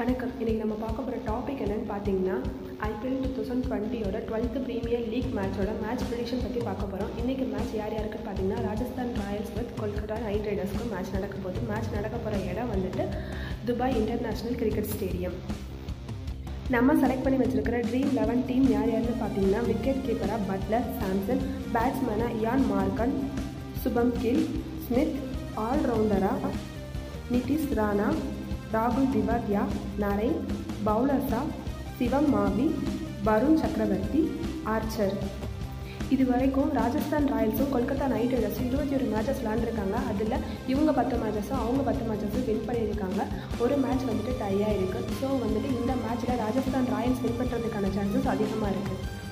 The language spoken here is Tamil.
வணக்கம் இன்றைக்கி நம்ம பார்க்க போகிற டாபிக் என்னன்னு பார்த்தீங்கன்னா ஐபிஎல் டூ தௌசண்ட் டுவெண்ட்டியோட டுவெல்த்து ப்ரீமியர் லீக் மேட்சோட மேட்ச் ப்ரிடிஷன் பற்றி பார்க்க போகிறோம் இன்றைக்கி மேட்ச் யார் யாருக்குன்னு பார்த்தீங்கன்னா Rajasthan royals with Kolkata knight ரைடர்ஸ்க்கும் மேட்ச் நடக்க போகுது மேட்ச் நடக்க போகிற இடம் வந்துட்டு துபாய் இன்டர்நேஷ்னல் கிரிக்கெட் ஸ்டேடியம் நம்ம செலக்ட் பண்ணி வச்சிருக்கிற ட்ரீம் லெவன் டீம் யார் யாருன்னு பார்த்தீங்கன்னா விக்கெட் கீப்பராக பட்லர் சாம்சன் பேட்ஸ்மேனாக Eoin Morgan Shubman Gill Smith ஆல்ரவுண்டராக நிதிஷ் ராணா ராகுல் திவாத்யா நரேன் பவுலர்ஸா சிவம் மாவி வருண் சக்கரவர்த்தி ஆர்ச்சர் இது வரைக்கும் ராஜஸ்தான் ராயல்ஸும் கொல்கத்தா நைட் ரைடர்ஸும் இருபத்தி ஒரு மேட்சஸ் விளாண்டுருக்காங்க அதில் இவங்க பத்து மேட்சஸும் அவங்க பத்து மேட்சஸும் வின் பண்ணியிருக்காங்க ஒரு மேட்ச் வந்துட்டு டையாக இருக்குது ஸோ வந்துட்டு இந்த மேட்ச்சில் ராஜஸ்தான் ராயல்ஸ் வின் பண்ணுறதுக்கான சான்சஸ் அதிகமாக இருக்குது